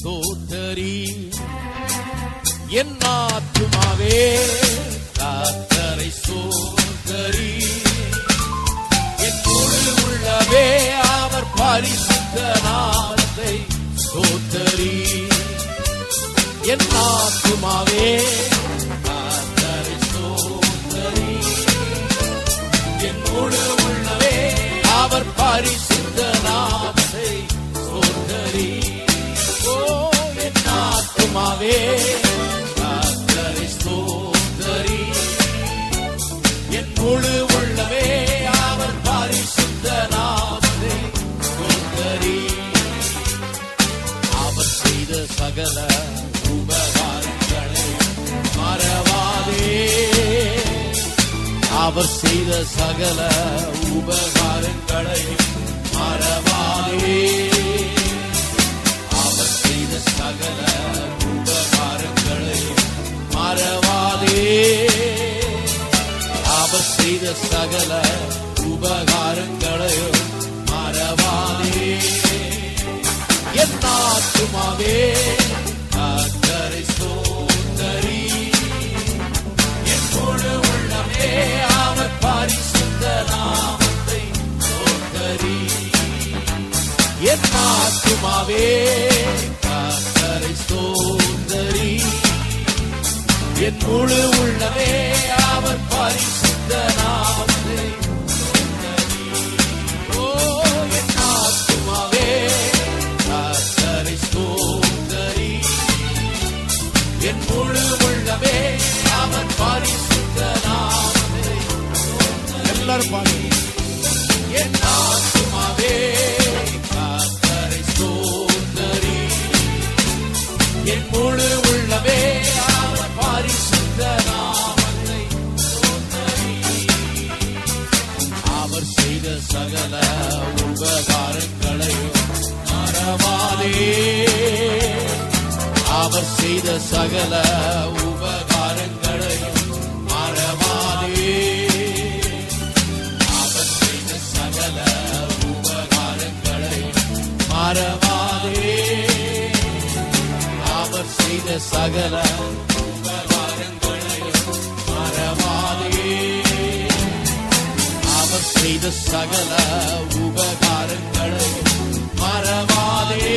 சோதரி என் ஆத்துமாவே கத்தரை சோதரி என் முழு உள்ளவே அவர் பரிசுத்த நாமத்தை சோதரி என் ஆத்துமாவே கத்தரை சோதரி என் முழு உள்ளவே அவர் பரிசுத்த நாமத்தை சோதரி ஓ என் ஆத்துமாவே கர்த்தரை ஸ்தோத்தரி. என் முழு உள்ளமே அவர் பரிசுத்த நாமத்தை ஸ்தோத்தரி. அவர் செய்த சகல உபகாரங்களை மறவாதே அவர் செய்த சகல உபகாரங்களை மறவாதே அவர் செய்த சகல உபகாரங்களை மறவாதே அவர் செய்த சகல உபகாரங்களையும் மறவாதே என் ஆத்துமாவே கர்த்தரை ஸ்தோத்தரி என் முழு உள்ளமே அவர் பரிசுத்த நாமத்தை ஸ்தோத்தரி என் ஆத்துமாவே கர்த்தரை ஸ்தோத்தரி என் முழு உள்ளமே அவர் பரிசுத்த நாமத்தை ஸ்தோத்தரி. ஓ, என் ஆத்துமாவே கர்த்தரை ஸ்தோத்தரி. என் முழு உள்ளமே அவர் பரிசுத்த நாமத்தை ஸ்தோத்தரி. எல்லாரும் பாடுங்க என் ஆத்துமாவே கர்த்தரை ஸ்தோத்தரி. என் முழு உள்ளமே அவர் பரிசுத்த நாமத்தை ஸ்தோத்தரி. அவர் செய்த சகல உபகாரங்களையும் மறவாதே அவர் செய்த சகல உபகாரங்களையும் மறவாதே அவர் செய்த சகல உபகாரங்களையும் மறவாதே அவர் செய்த சகல உபகாரங்களையும் மறவாதே அவர் செய்த சகல உபகாரங்களையும் மறவாதே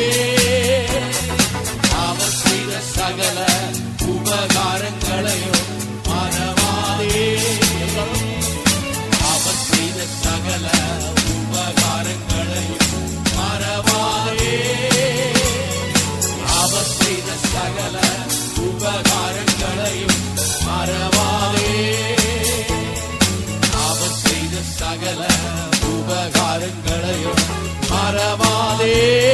அவர் செய்த சகல உபகாரங்களையும் மறவாதே அவர் செய்த சகல உபகாரங்களையும் மறவாதே அவர் செய்த சகல உபகாரங்களையும் மறவாதே அவர் செய்த சகல உபகாரங்களையும் மறவாதே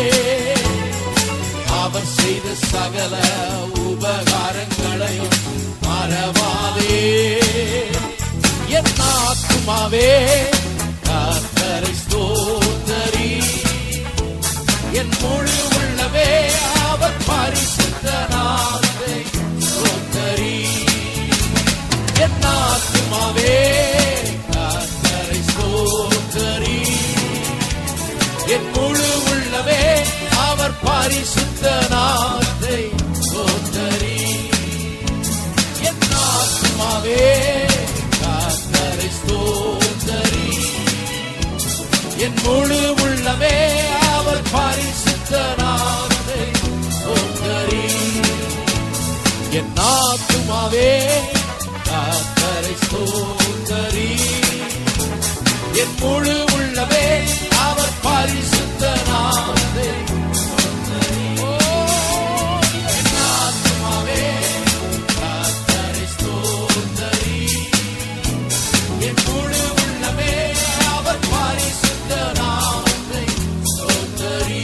அவர் செய்த சகல உபகாரங்களையும் மறவாதே என் ஆத்துமாவே கர்த்தரை ஸ்தோத்தரி என் முழு உள்ளவே அவர் பரிசுத்த நாமத்தை ஸ்தோத்தரி என் ஆத்துமாவே கர்த்தரை ஸ்தோத்தரி என் முழு உள்ளவே அவர் பரிசுத்த நாமத்தை ஸ்தோத்தரி என் ஆத்துமாவே கர்த்தரை ஸ்தோத்தரி என் முழு உள்ளமே அவர் பரிசுத்த நாமத்தை ஸ்தோத்தரி என் ஆத்துமாவே கர்த்தரை ஸ்தோத்தரி என் முழு உள்ளமே அவர் பரிசுத்த நாமத்தை ஸ்தோத்தரி. ஓ, என் ஆத்துமாவே கர்த்தரை ஸ்தோத்தரி. என் முழு உள்ளமே அவர் பரிசுத்த நாமத்தை ஸ்தோத்தரி.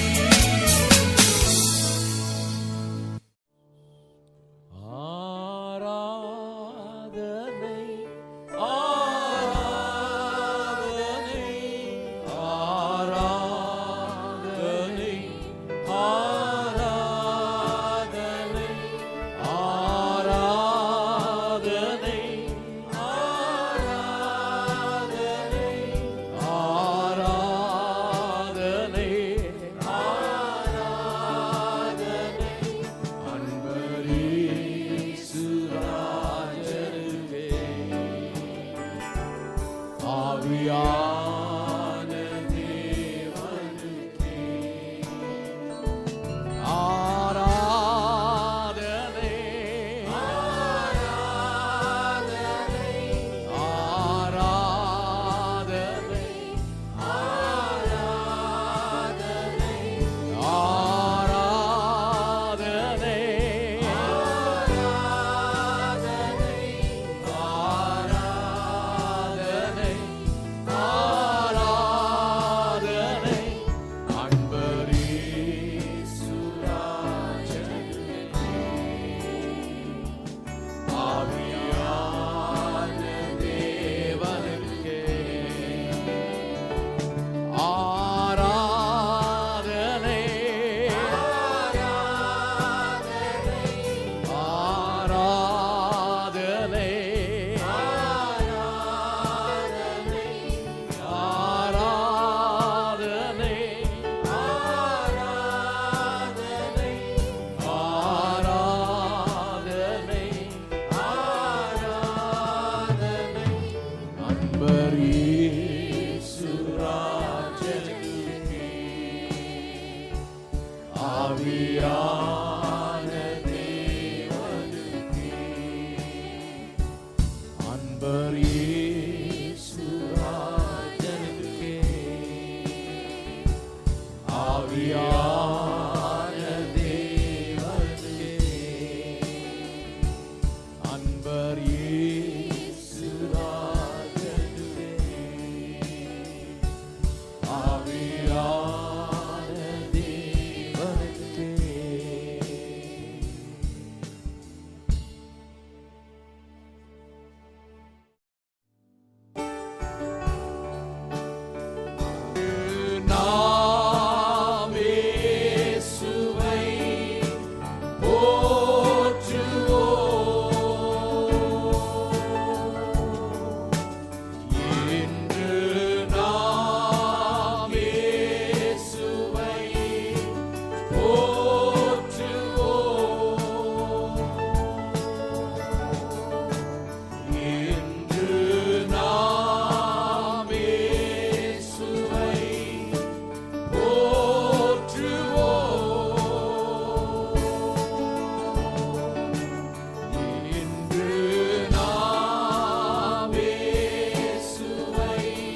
ஆராதனை ஆராதனை ஆராதனை ஆவியான தேவனுக்கே அன்பர் இயேசு ராஜனுக்கே ஆவியான தேவனுக்கே அன்பர் இயேசு ராஜனுக்கே ஆவியான தேவனுக்கே நாம் இயேசுவை போற்றுவோம். இன்று நாம் இயேசுவை போற்றுவோம். இன்று நாம் இயேசுவை போற்றுவோம். இன்று நாம் இயேசுவை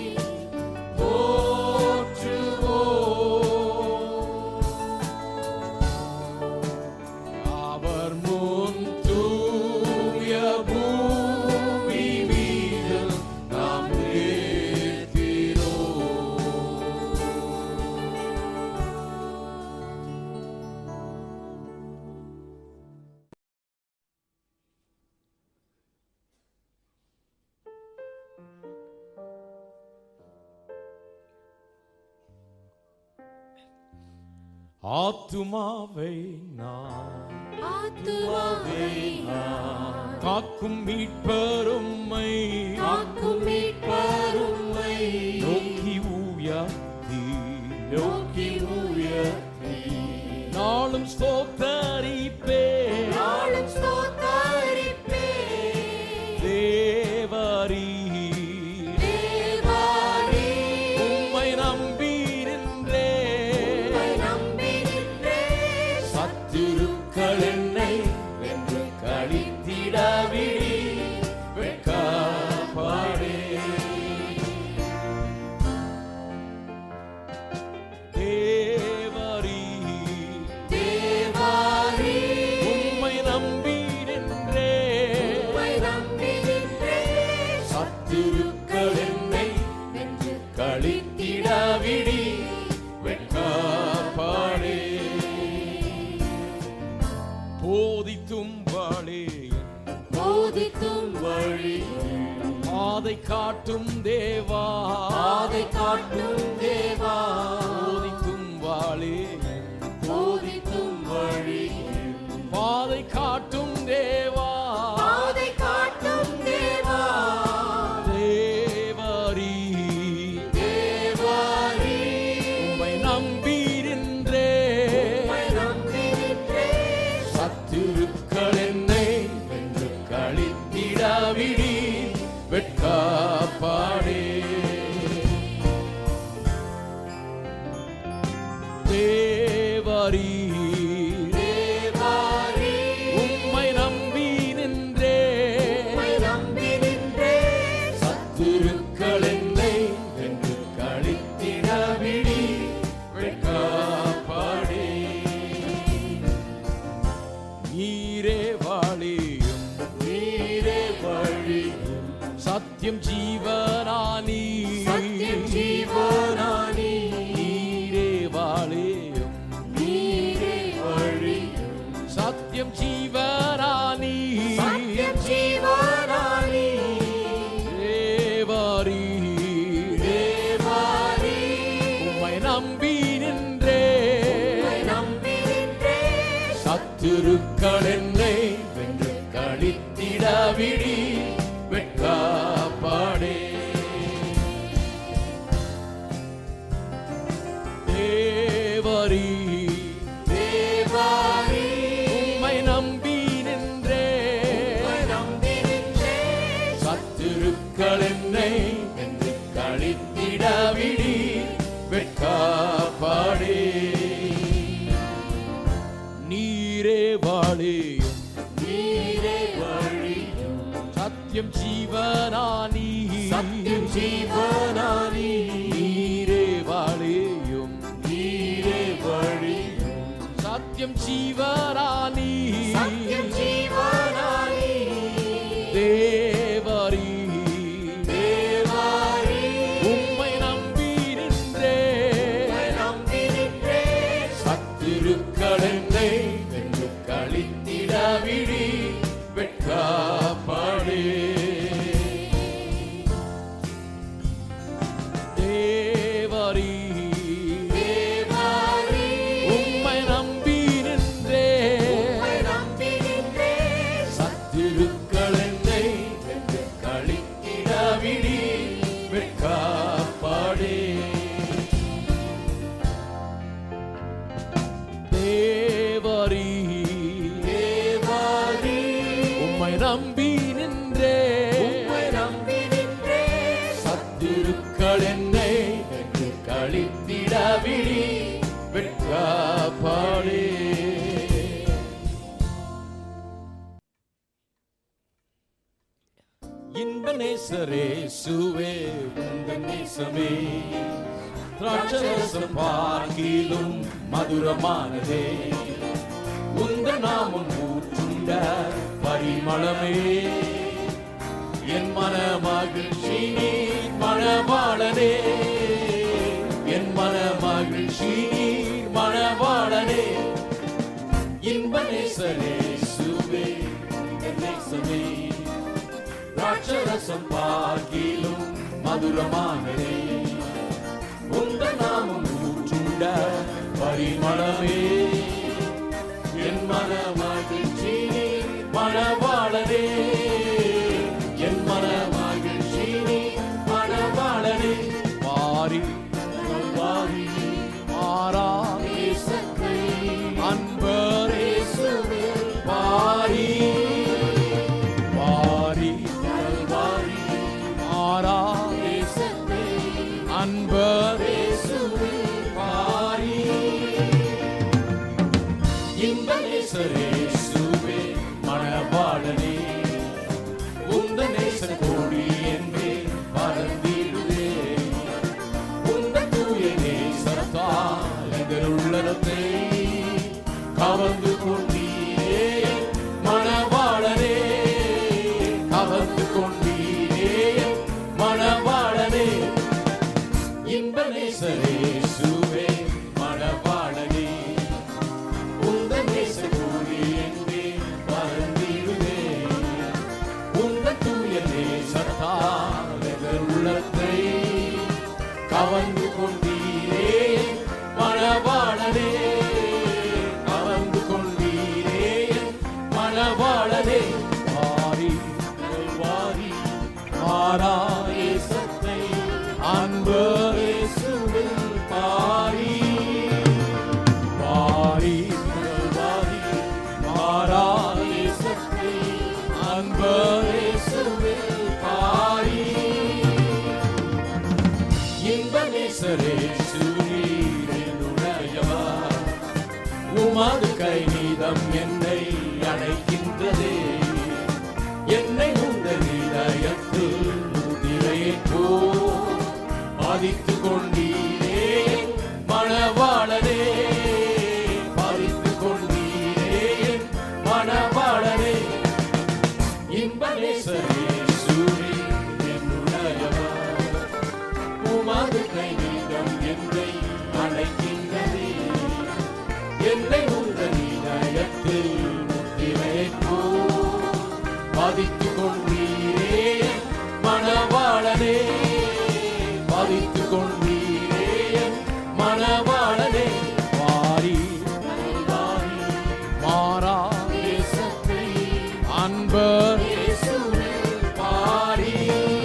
போற்றுவோம். அவர் முன் தூய பூமி மீது நாம் நிற்கிறோம். ஆத்துமாவை நான் ஆத்துமாவை நான் காக்கும் மீட்பருமை காக்கும் மீட்பருமை நோக்கி உயர்த்தி நோக்கி உயர்த்தி நாளும் ஸ்தோத்தரிப்பே நாளும் ஸ்தோத்தரிப்பே தேவரீ தேவாரி உம்மை நம்பி நின்றே உம்மை நம்பி நின்றேன். சத்துருக்கள் என்னை வென்று கழித்திடவிடி வெட்கப்பாடே தேவரீ தேவாரி உம்மை நம்பி நின்றே உம்மை நம்பி நின்றேன். சத்துருக்கள் என்னை வென்று கழித்திடவிடி வெட்கப்பாடே போதித்தும் வாழே போதித்தும் வழி பாதை காட்டும் தேவா பாதை காட்டும் தேவா போதித்தும் வாழே போதித்தும் வழி பாதை காட்டும் தேவா பாதை காட்டும் தேவா தேவரீ தேவாரி உம்மை நம்பி நின்றே உம்மை நம்பி நின்றேன். சத்துருக்கள் என்னை வென்று கழித்திடவிடி வெட்கப்பாடே தேவரீ தேவாரி உம்மை நம்பி நின்றே உம்மை நம்பி நின்றேன். சத்துருக்கள் என்னை வென்று கழித்திடவிடி வெட்கப்பாடே நீரே வாழியும் நீரே வழியும் சத்தியம் ஜீவனானி சத்தியம் ஜீவனானி நீரே வாழியும் நீரே வழியும் சத்தியம் ஜீவனானி சத்தியம் ஜீவனானி தேவரீ தேவாரி உம்மை நம்பி நின்றே உம்மை நம்பி நின்றேன். சத்துருக்கள் என்னை வென்று கழித்திடவிடி வெட்கப்பாடே தேவரீ தேவாரி உம்மை நம்பி நின்றே உம்மை நம்பி நின்றேன். சத்துருக்கள் என்னை வென்று கழித்திடவிடி வெட்கப்பாடே நீரே வாழியும் நீரே வழியும் சத்தியம் ஜீவனானி சத்தியம் ஜீவனானி நீரே வாழியும் நீரே வழியும் சத்தியம் ஜீவனானி சத்தியம் ஜீவனானி தேவரி தேவாரி உம்மை நம்பி நின்றே நம்பி நின்றே சத்துருக்கள் என்னை வென்று கழித்திட விழி வெட்கப்படே தேவரி தேவாரி உம்மை நம்பி நின்றே நம்பி நின்றே சத்துருக்கள் என்னை வென்று கழித்திட விழி வெட்கப்படே தேவரி தேவாரி உம்மை நம்பி நின்றே நம்பி நின்றே சத்துருக்கள் என்னை வென்று கழித்திட விழி வெட்கப்படே இன்ப நேசரே சுவே உந்த நேசமே திராட்சரசம் பார்க்கிலும் மதுரமானதே உந்த நாமம் ஊற்றுண்ட பரிமளமே என் மன மகிழ்ச்சி நீர் மணவாளனே என் மன மகிழ்ச்சி நீர் மணவாளனே இன்ப நேசரே சுவே உந்த நேசமே ராட்சரசம் பார்க்கிலும் மதுரமானதே உந்த நாமம் ஊற்றுண்ட பரிமளமே என் மன மகிழ்ச்சி நீ மணவாளனே என் மன மகிழ்ச்சி நீ மணவாளனே வாரி வாரி மாறா தேசத்தை அன்பரே சுவே வாரி வாரி வாரி மாறா தேசத்தை அன்பரே சுவே வாரி இன்பநேசரே சுவே மணவாளனே உந்த நேசர் கோடி என்பே பறந்திடுதே உந்த தூய நேசத்தால் எங்கள் உள்ளத்தை கவர்ந்து கொண்டீரே மணவாளனே கவர்ந்து கொண்டீரே மணவாளனே இன்பநேசரே சுவே மணவாளனே உந்த நேச கூலி என்பே பறந்திடுவே உந்த தூய நேசத்தால் எங்கள் உள்ளத்தை கவர்ந்து கொண்டீரே மணவாளனே கவர்ந்து கொண்டீரே மணவாளனே வாரி வாரி மாறா தேசத்தை அன்பு இயேசுவில் பாரி பாரி பாரி மாறா தேசத்தை அன்பு இயேசுவில் பாரி இன்ப நேசரே சூரியனுடையவா உமது கை நீதம் என்னை அணைக்கின்றதே என்னை உங்கள் இதயத்தில் முதிரையை போ பாதித்து கொண்டீரே மணவாளனே பாதித்து கொண்டீரே மணவாளனே இன்பநேசரே சூரி என்னுடையவா உமது கைநீதம் என்னை அழைக்கின்றதே என்னை உங்கள் இதயத்தில் முத்திரைப்போ பாதித்து கொண்டீரே மணவாளனே பாதித்து கொண்டீரே மணவாளனே வாரி வாரி மாறா தேசத்தை அன்பர் இயேசுவில் பாரி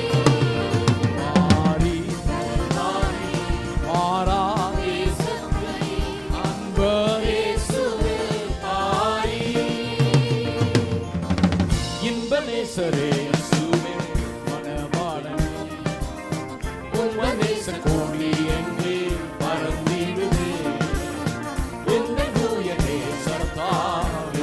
மாறி மாறி மாறா தேசத்தை அன்பர் இயேசுவில் பாரி இன்பநேசரே சுவே மணவாளனே உம்மநேச கோடி என்று பறந்திடுவே என்னை தூய நேசத்தால்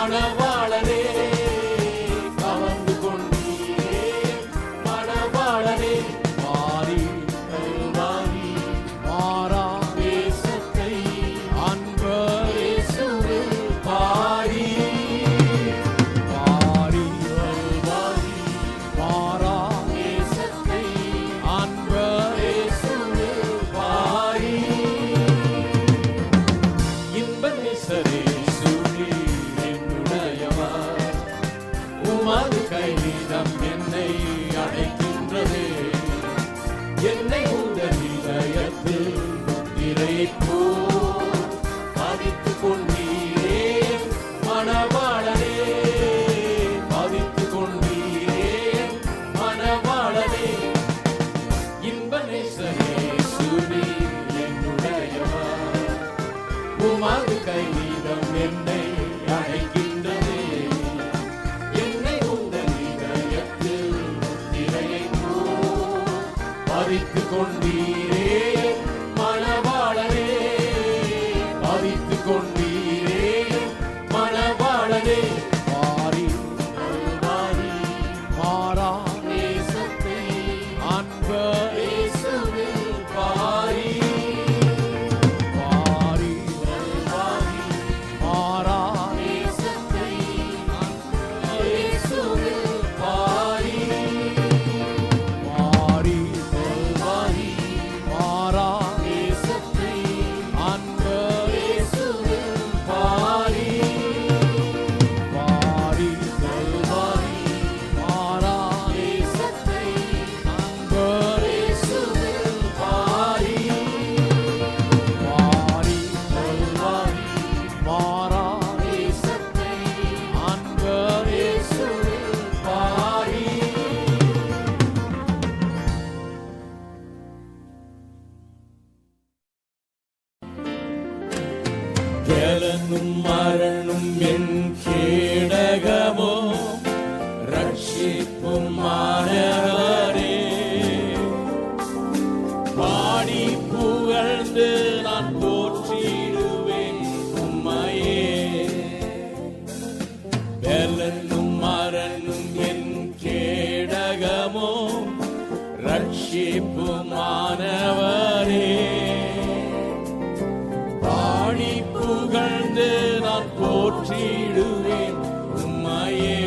மணவாளனே கவர்ந்து கொண்டீரே மணவாளனே மாறி கல்வாரி மாறா தேசத்தை அன்பரே இயேசுவில் பாரி பாரி கல்வாரி மாறா தேசத்தை அன்பரே இயேசுவில் பாரி இன்ப நேசரே சூழி என்னுடையவர் உமது கைவிதம் என்னை அழைக்கின்றது என்னை உங்கள் இதயத்தில் இறைப்போ பதித்து கொண்டீரே மணவாளனே பதித்து கொண்டீரே மணவாளனே இன்ப நேசரே சூழி என்னுடையவர் உமது கைவீதம் என்னை அழைக்கின்றது என்னை உங்கள் இதயத்தில் திரையை பறித்து கொண்டீரே மணவாளனே பறித்து கொண்டீரே மணவாளனே மாறி மாறி மாறா தேசத்தை அன்பர் இயேசுவில் பாரி பாரி பாரி மாறா தேசத்தை இயேசுவில் பாரி மாறி பாரி மாறா தேசத்தை அன்பர் இயேசுவில் பாரி பாரி பாரி மாறா தேசத்தை அன்பர் இயேசுவில் பாரி பாரி பாரி மாறா தேசத்தை அன்பர் இயேசுவில் பாரி ஜலனும் மரணும் என் கேடகமோ ரட்சிப்பும் மாணவரே பாடி புகழ்ந்து நான் போற்றிடுவேன் உம்மையே பெலனும் மரணும் என் கேடகமோ ரட்சிப்புமானவரே பாடி புகழ்ந்து நான் போற்றிடுவேன் உம்மையே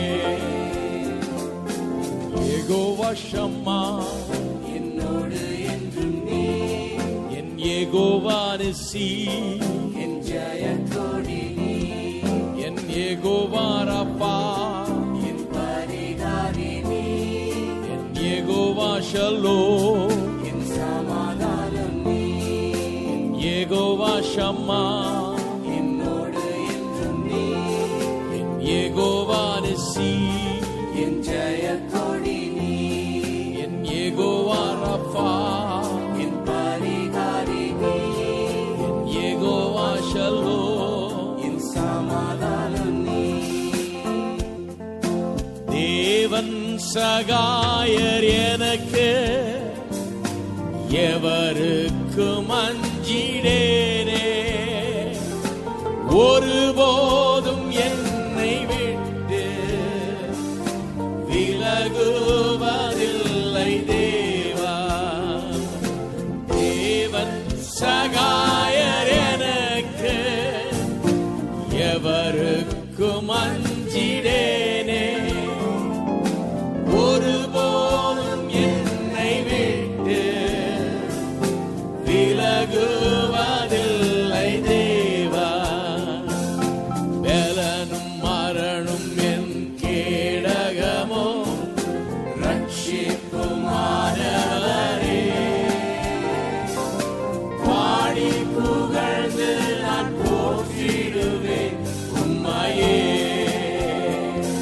ஏகோவா ஷம்மா என்னோடு என்றும் நீ என் ஏகோவானிசி என் ஜெயக்கொடி நீ என் ஏகோவாரப்பா என் பரிகாரி நீ என் ஏகோவா ஷலோ என் சமாதானம் நீ ஏகோவா ஷம்மா என்னோடு என்றும் நீ என் ஏகோவானிசி என் ஜெயக்கொடி நீ என் ஏகோவாரப்பா என் பரிகாரி நீ என் ஏகோவா ஷலோ என் சமாதானம் நீ தேவன் சகாயர் எனக்கு எவருக்கும் அஞ்சிடேனே ஒருபோதும் என்னை விட்டு விலகுவதில்லை தேவா தேவன் சகாயர் எனக்கு எவருக்கும் அஞ்சிடேனே ஒருபோதும் என்னை விட்டு விலகுவதில்லை தேவா பலனும் மரணும் என் கேடகமோ ரட்சிப்புமானவரே பாடி புகழ்ந்து நான் போற்றிடுவேன் உம்மையே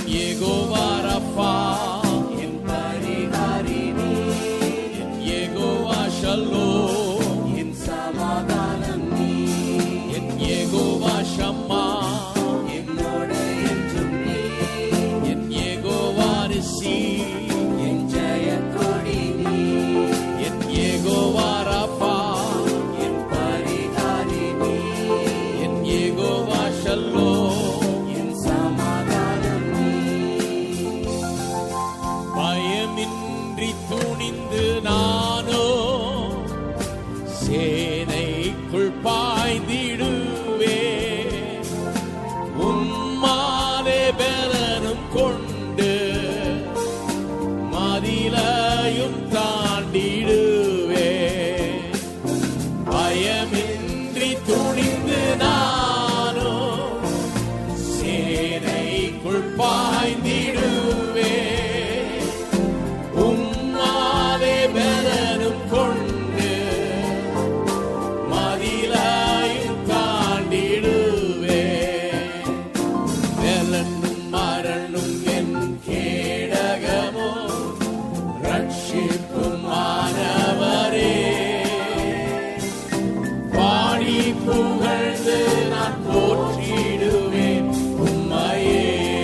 ஏகோவா ரஃபா என் பரிகாரி நீ என் ஏகோவா ஷல்லோ என் சமாதானம் நீ என் ஏகோவா ஷம்மா என்னோடு என்றும் நீ என் ஏகோவா ரிசி என் ஜெயக்கொடி நீ என் ஏகோவா ரஃபா என் பரிகாரி நீ என் ஏகோவா ஷல்லோ என் சமாதானம் நீ பயமின்றி துணிந்து நானோ சேனைக்குள் பாய்ந்திடுவே உம்மாலே பலனும் கொண்டு மதிலையும் தாண்டிடுவே பயமின்றி துணிந்து நானோ சேனைக்குள் பாய்ந்திடுவே உம்மாலே பலனும் கொண்டு மதிலாயும் தாண்டிடுவே பலனும் மரணும் என் கேடகமோ ரட்சிப்பும் மாணவரே பாடி புகழ்ந்து நான் போற்றிடுவேன் உம்மையே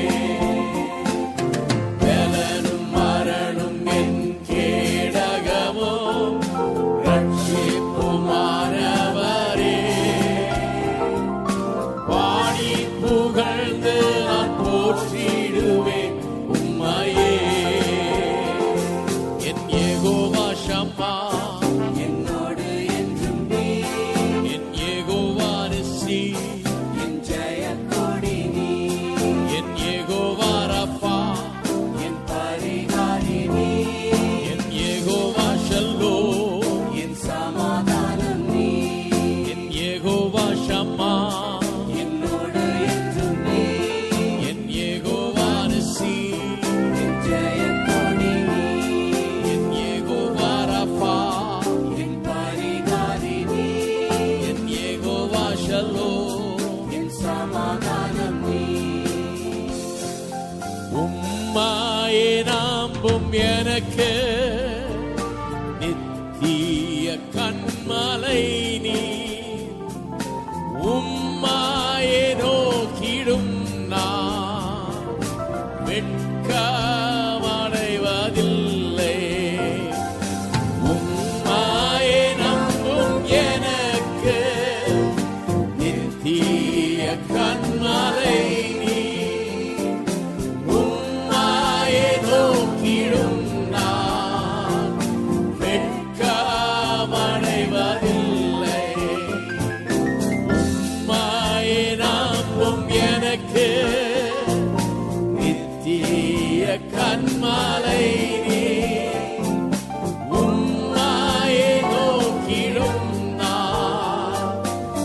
பலனும் மரணும் என் கேடகமோ ரட்சிப்புமானவரே பாடி புகழ்ந்து நான் போற்றிடுவேன் உம்மையே என் ஏகோவா ஷம்மா என்னோடு என்றும் நீ என் ஏகோவா ரிசி என் ஜெயக்கொடி நீ என் ஏகோவா ரஃபா என் பரிகாரி நீ என் ஏகோவா ஷல்லோ என் சமாதானம் நீ என் ஏகோவா ஷம்மா என்னோடு என்றும் நீ என் ஏகோவா ரிசி என் ஜெயக்கொடி நீ என் ஏகோவா ரஃபா என் பரிகாரி நீ என் ஏகோவா ஷல்லோ என் சமாதானம் நீ உம்மாயே நம்பும் எனக்கு நித்திய கண்மலை நீ உம்மாயே நோக்கிடும் நான் வெட்கமடைவதில்லை உம்மாயே நம்பும் எனக்கு நித்திய கண்மலை நீ உம்மாயே நோக்கிடும் நான் வெட்கமடைவதில்லை உம்மாயே நம்பும் எனக்கு நித்திய கண்மலை நீ உம்மாயே நோக்கிடும் நான்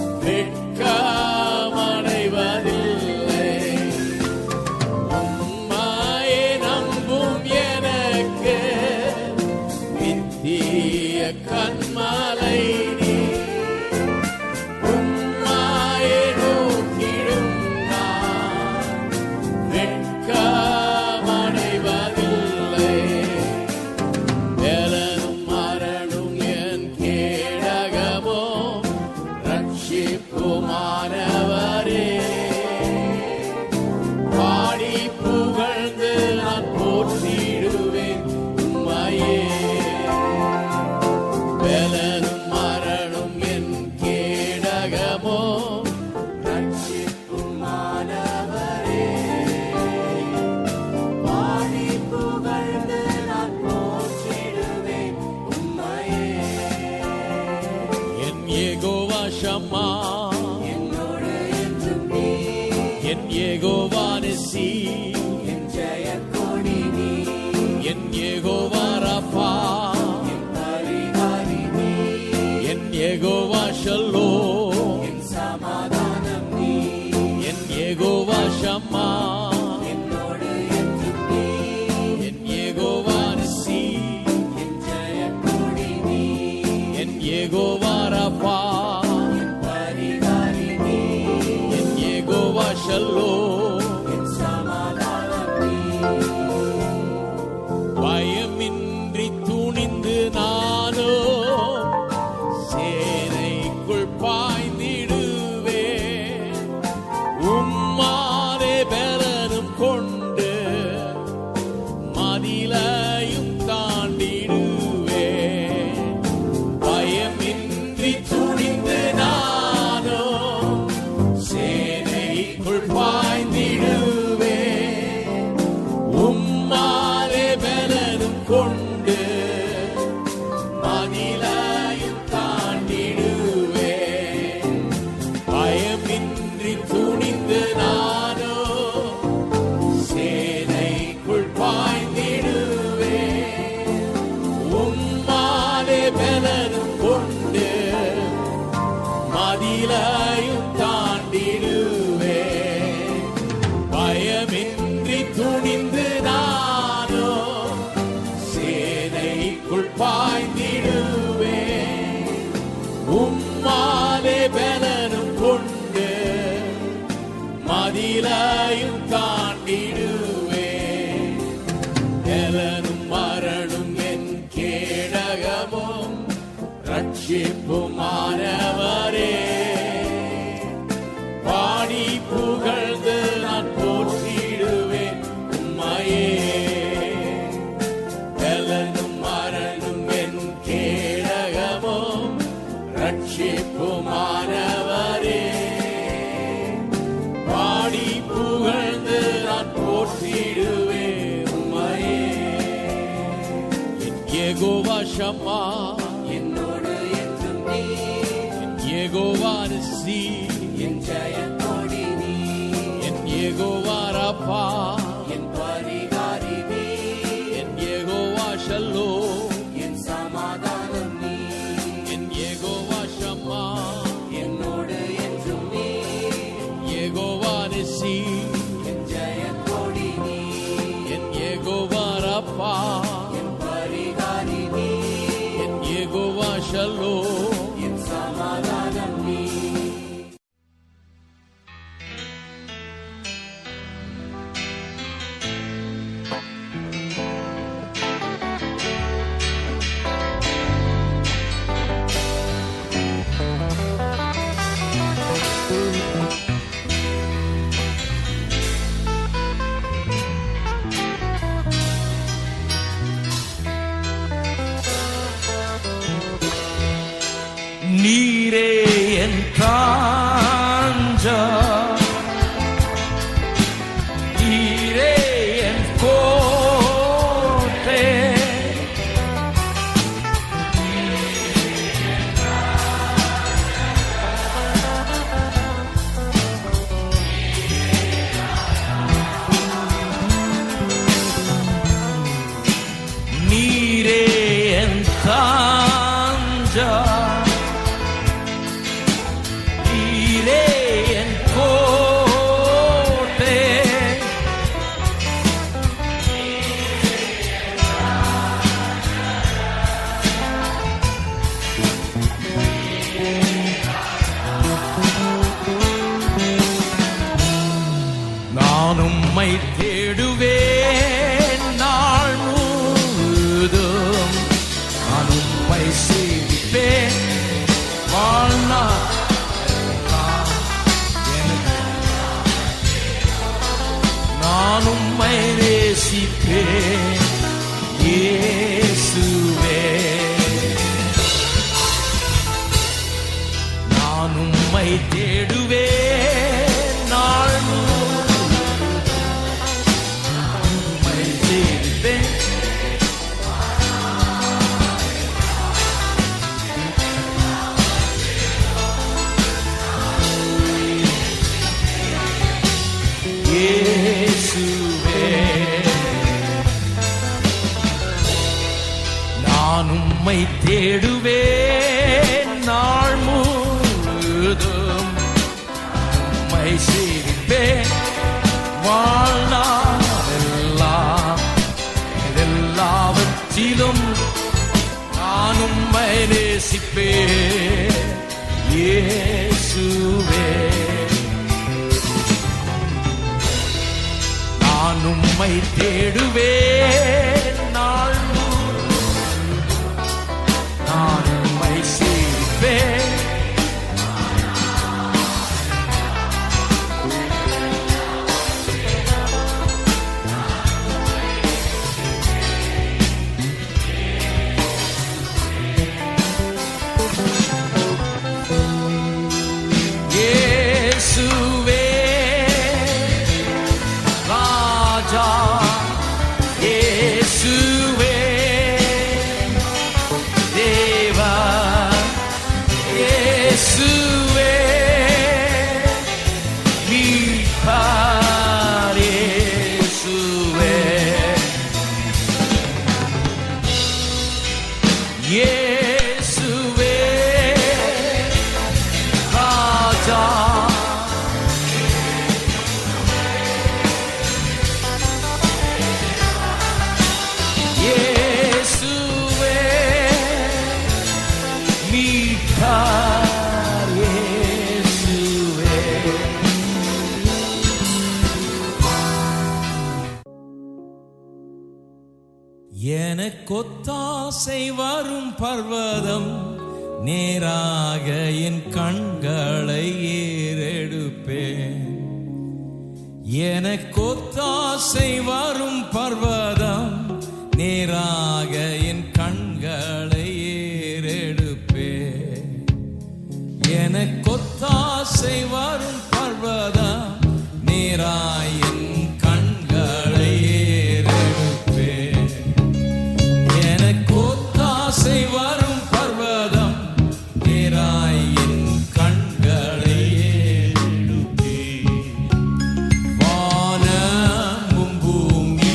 வெட்கமடைவதில்லை உம்மாயே நம்பும் எனக்கு நித்திய கண்மலை நீ உம்மாயே நோக்கிடும் நான் வெட்கமடைவதில்லை பலனும் மரணும் என் கேடகமோ ரட்சிப்புமானவரே பாடி புகழ்ந்து நான் போற்றிடுவேன் உம்மையே பலனும் மரணும் என் கேடகமோ ரட்சிப்புமானவரே பாடி புகழ்ந்து நான் போற்றிடுவேன் உம்மையே என் ஏகோவா ஷம்மா என்னோடு என்றும் நீ என் ஏகோவா நிசி என் ஜெயக்கொடி நீ என் ஏகோவா ரஃபா என் பரிகாரி நீ என் ஏகோவா ஷல்லோ என் சமாதானம் நீ என் ஏகோவா ஷம்மா என்னோடு என்றும் நீ என் ஏகோவா நிசி என் ஜெயக்கொடி நீ என் ஏகோவா ரஃபா என் பரிகாரி நீ என் ஏகோவா ஷல்லோ என் சமாதானம் நீ பயமின்றி துணிந்து நானோ சேனைக்குள் பாய்ந்திடுவேன் உம்மாதே பலனும் கொண்டு மதிலையும் தாண்டிடுவேன் பயமின்றி துணிந்து நானோ சேனைக்குள் பாய்ந்திடுவேன் உம்மாலே பலனும் கொண்டு மதிலையும் தாண்டிடுவேன் பயமின்றி துணிந்து நானோ சேனைக்குள் பாய்ந்திடுவேன் உம்மாலே பலனும் கொண்டு மதிலையும் தாண்டிடுவேன் பயமின்றி துணிந்து நானோ சேனைக்குள் பாய்ந்திடுவேன் உம்மாலே பலனும் கொண்டு மதிலையும் தாண்டிடுவேன் பலனும் மரணும் என் கேடகமும் ரட்சிப்புமானவரே பாடி புகழ்ந்து நான் போற்றிடுவேன் உம்மையே பலனும் மரணும் என் கேடகமும் ரட்சிப்புமானவரே பாடி புகழ்ந்து நான் போற்றிடுவேன் உம்மையே என் யெகோவா ஷம்மா என்னோடு என்றும் நீ என் யெகோவா நிசி என் ஜெயக்கொடி நீ என் யெகோவா ரப்பா என் பரிகாரி நீ என் யெகோவா ஷல்லோ என் சமாதானம் நீ என் யெகோவா ஷம்மா என்னோடு என்றும் நீ யெகோவா நிசி என் ஜெயக்கொடி நீ என் யெகோவா ரப்பா என் பரிகாரி நீ என் யெகோவா ஷல்லோ என் சமாதானம் நீ நீரே என் காஞ்சா நீரே என் கோட்டை நீரே என் காஞ்சா நீரே என் கோட்டை நான் உம்மை தேடுவேன் நாள் முழுதும் நான் உம்மை சேவிப்பேன் வாழ்நாள் எல்லாம் எனக்கு. நான் உம்மை நேசிப்பேன் இயேசுவே நான் உம்மை தேடுவேன் நாள் முழுவதும். உம்மை தேடுவேன் இயேசுவே நான் உம்மை தேடுவேன் நாள் முழுதும் உம்மை சேவிப்பேன் வாழ்நாளெல்லாம் இதெல்லாவற்றிலும் நான் உம்மை நேசிப்பேன் இயேசுவே நான் உம்மை உம்மை தேடுவேன் நாள் முழுவதும். நான் உம்மை சேவிப்பேன் இயேசுவே ராஜா இயேசுவே தேவா இயேசுவே மீட்பார் இயேசுவே இயேசுவே ராஜா இயேசுவே மீட்பார் இயேசுவே எனக்கொத்தாசை வரும் பர்வதம் நேராக என் கண்களை ஏறெடுப்பேன் எனக்கொத்தாசை வரும் பர்வதம் நேராக என் கண்களை ஏறெடுப்பேன் எனக்கொத்தாசை வரும் பர்வதம் நேராய் என் கண்களை ஏறெடுப்பேன் எனக்கொத்தாசை வரும் பர்வதம் நேராய் என் கண்களை ஏறெடுப்பேன் வானமும் பூமியும்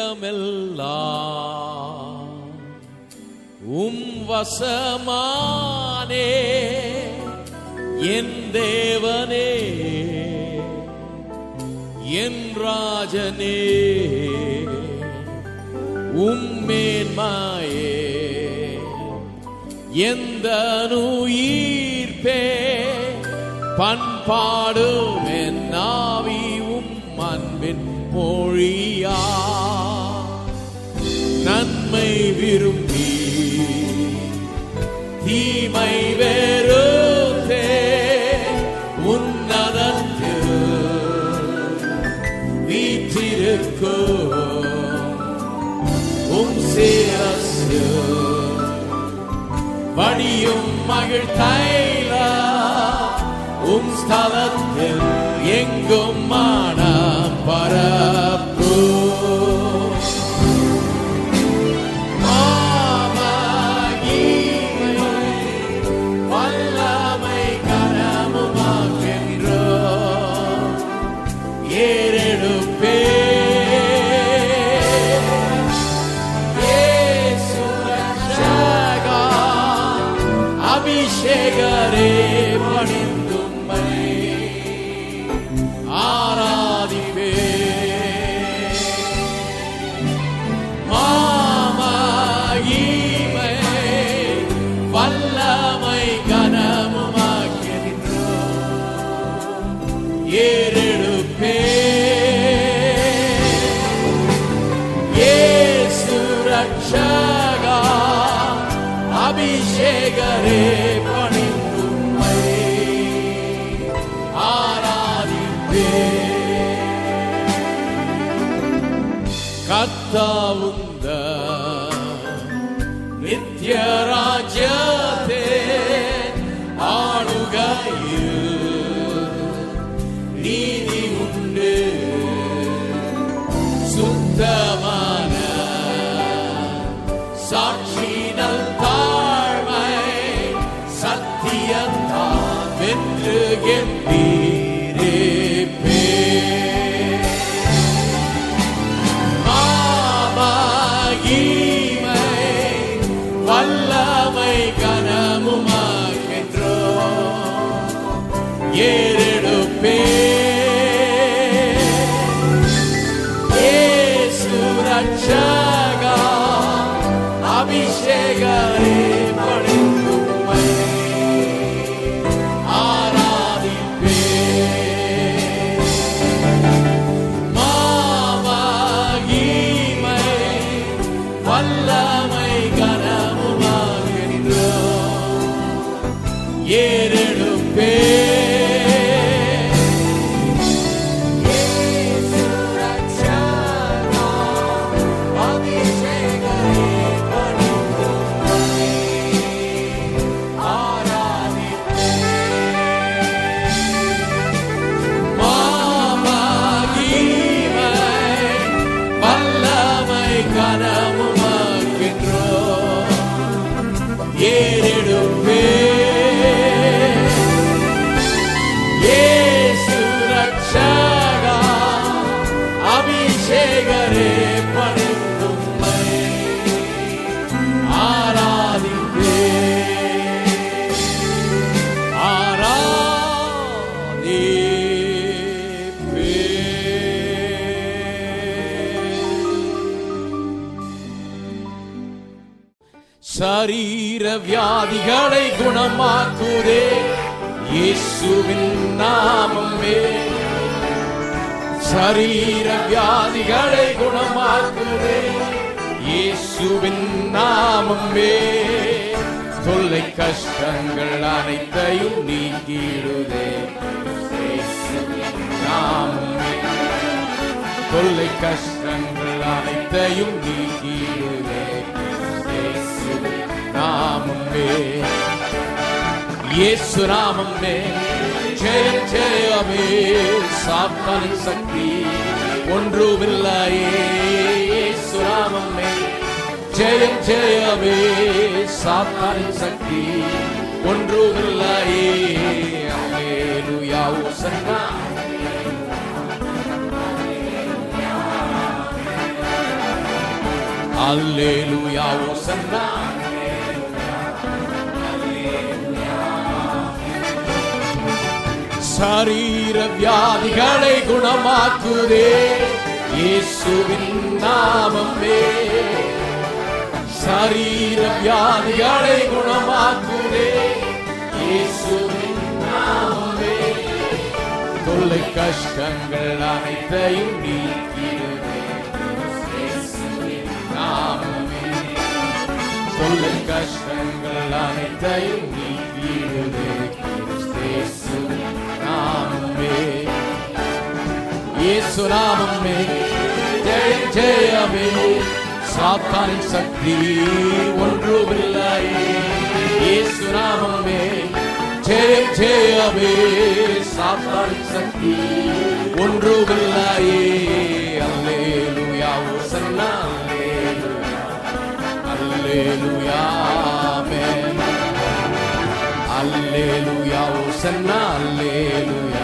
உள்ளமெல்லாம் உம் வசமானே என் தேவனே என் ராஜனே உம்மேன்மாயே எந்த நுயிர்ப்பே பண்பாடும் என் ஆவி உம் அன்பின் மொழியா நன்மை விரும்பி தீமை வெறுத்தே உன்னதத்தில் வீற்றிருக்கும் உம் சிரசு வடியும் மகிழ் தைல உம் ஸ்தலத்தில் எங்கும் மான பரப்பு மாமகிமை, வல்லமை கரமுமாக்கென்றோ ஏறெடுப்பே இயேசு ரட்சகா, அபிஷேகரே பணிந்தும்மை ஆராதிப்பே மாமகிமை, வல்லமை கனமுமாக்கின்றோ ஏறெடுப்பே இயேசு ரட்சகா அபிஷேகரே பணிந்தும்மை ஆராதிப்பே கத்தாவுந்த நித்ய ராஜ்யத்தே ஆளுகையில் நீதி உண்டு சுத்தமான சாட்சினல் தாழ்மை சத்தியத்தான் வென்று கெம்பீரேப்பே மாமகிமை வல்லமை கனமுமாக்கென்றோ ஏறெடுப்பே இயேசு ரட்சகா அபிஷேகரே பணிந்தும்மை ஆராதிப்பே மாமகிமை வல்லமை கனமுமாகின்றோ ஏறெடுப்பே இயேசு ரட்சகா, அபிஷேகரே பணிந்தும்மை ஆராதிப்பே மாமகிமை, வல்லமை கனமுமாக்கின்றோ ஏறெடுப்பே இயேசு ரட்சகா, அபிஷேகரே பணிந்தும்மை ஆராதிப்பே சரீர வியாதிகளை குணமாக்குதே இயேசுவின் நாமமே சரீர வியாதிகளை குணமாக்குதே இயேசுவின் நாமமே தொல்லை கஷ்டங்கள் அனைத்தையும் நீக்கிடுதே இயேசுவின் நாமமே தொல்லை கஷ்டங்கள் அனைத்தையும் நீக்கிடுவே இயேசுவின் நாமமே இயேசு நாமமே ஜெயம் ஜெயமே சாத்தானின் சக்தி ஒன்றுமில்லையே இயேசு நாமமே ஜெயம் ஜெயமே சாத்தானின் சக்தி ஒன்றுமில்லையே அல்லேலூயா ஓசன்னா அல்லேலூயா ஓசன்னா சரீர வியாதிகளை குணமாக்குதே இயேசுவின் நாமமே சரீர வியாதிகளை குணமாக்குதே இயேசுவின் நாமமே தொல்லை கஷ்டங்கள் அனைத்தையும் நீக்கிடுதே இயேசுவின் நாமமே தொல்லை கஷ்டங்கள் அனைத்தையும் நீக்கிடுதே கிறிஸ்தேசுவின் நாமமே இயேசு நாமமே ஜெயம் ஜெயமே சாத்தானின் சக்தி ஒன்றுமில்லை இயேசு நாமமே ஜெயம் ஜெயமே சாத்தானின் சக்தி ஒன்றுமில்லை அல்லேலூயா ஓசன்னா அல்லேலூயா ஆமென் அல்லேலூயா ஓசன்னா அல்லேலூயா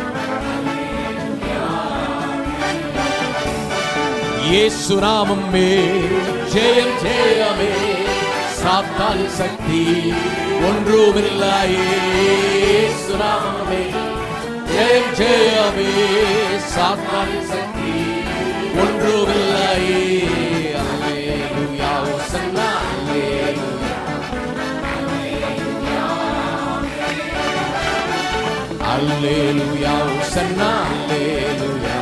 இயேசு நாமமே ஜெயம் ஜெயமே சாத்தான் சக்தி ஒன்றுமில்லை இயேசு நாமமே ஜெயம் ஜெயமே சாத்தான் சக்தி ஒன்றுமில்லை அல்லேலூயா ஓசன்னா அல்லேலூயா அல்லேலூயா ஓசன்னா அல்லேலூயா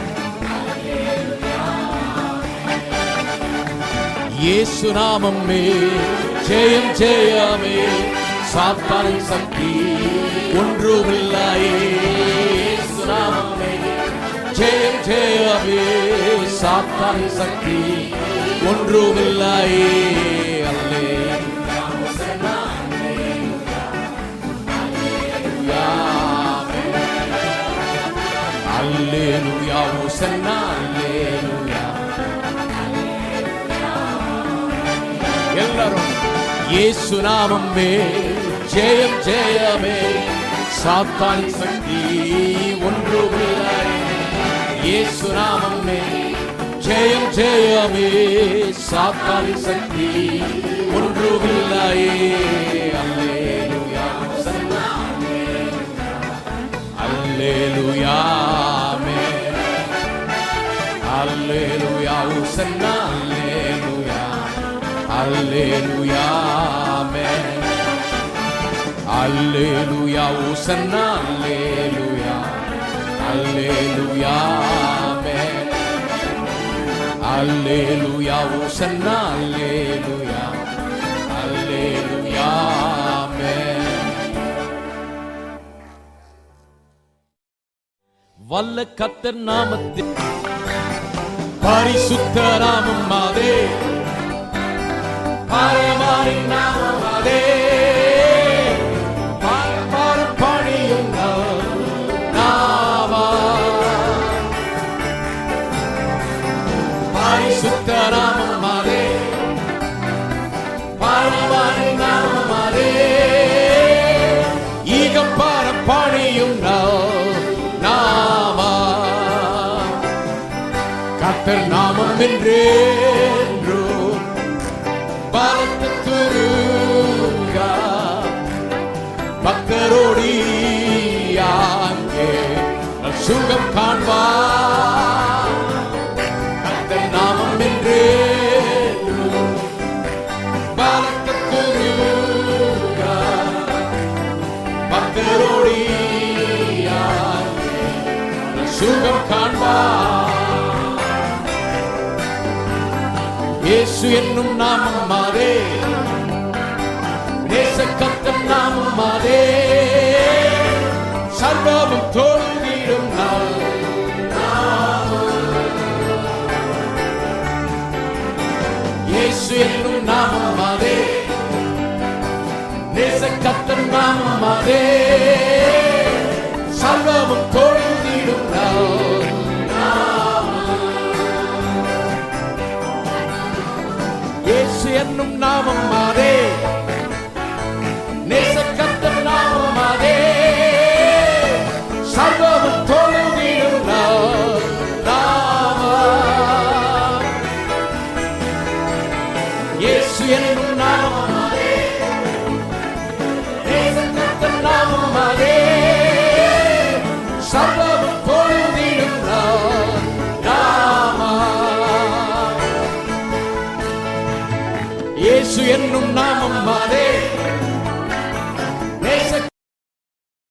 இயேசு நாமமே ஜெயம் ஜெயமே சாத்தானின் சக்தி ஒன்றுமில்லை இயேசு நாமமே ஜெயம் ஜெயமே சாத்தானின் சக்தி ஒன்றுமில்லை அல்லேலூயா ஹோசன்னா, அல்லேலூயா. அல்லேலூயா ஹோசன்னா, அல்லேலூயா எல்லாரும் இயேசு நாமமே ஜெயம் ஜெயமே சாத்தான் சக்தி ஒன்றுமில்லை இயேசு நாமமே ஜெயம் ஜெயமே சாத்தான் சக்தி ஒன்றுமில்லை அல்லேலூயா ஹோசன்னா, அல்லேலூயா ஆமென். அல்லேலூயா ஹோசன்னா, அல்லேலூயா அல்லேலூயா ஆமென். அல்லேலூயா ஓசன்னா அல்லேலூயா அல்லேலூயா ஆமென். அல்லேலூயா ஓசன்னா அல்லேலூயா அல்லேலூயா ஆமென். வல்ல கத்தர் நாமத்தில் பரிசுத்த நாமம் அதே பரமாரின் நாமம் அதே பரமாரும் பணியும் நாமா பரிசுத்த நாமம் அதே பரமாரின் நாமம் அதே ஈகம் பார பணியும் நாமா கத்தர் நாமம் என்றேன்றோ பலத்த துருகா பக்தரோடி அங்கே சுகம் காண்பா கத்தர் நாமம் என்றேன்றோ பலத்த துருகா பக்தரோடி அங்கே சுகம் காண்பா இயேசு என்னும் நாமம் மாறே நேசக்கத்தம் நாமம் மாறே சர்வமும் தோல்விடும் நாள் இயேசு என்னும் நாமம் மாறே நேசக்கத்தம் நாமம் மாறே சர்வமும் தோல்விடும் நாள் இயேசு என்னும் நாமம்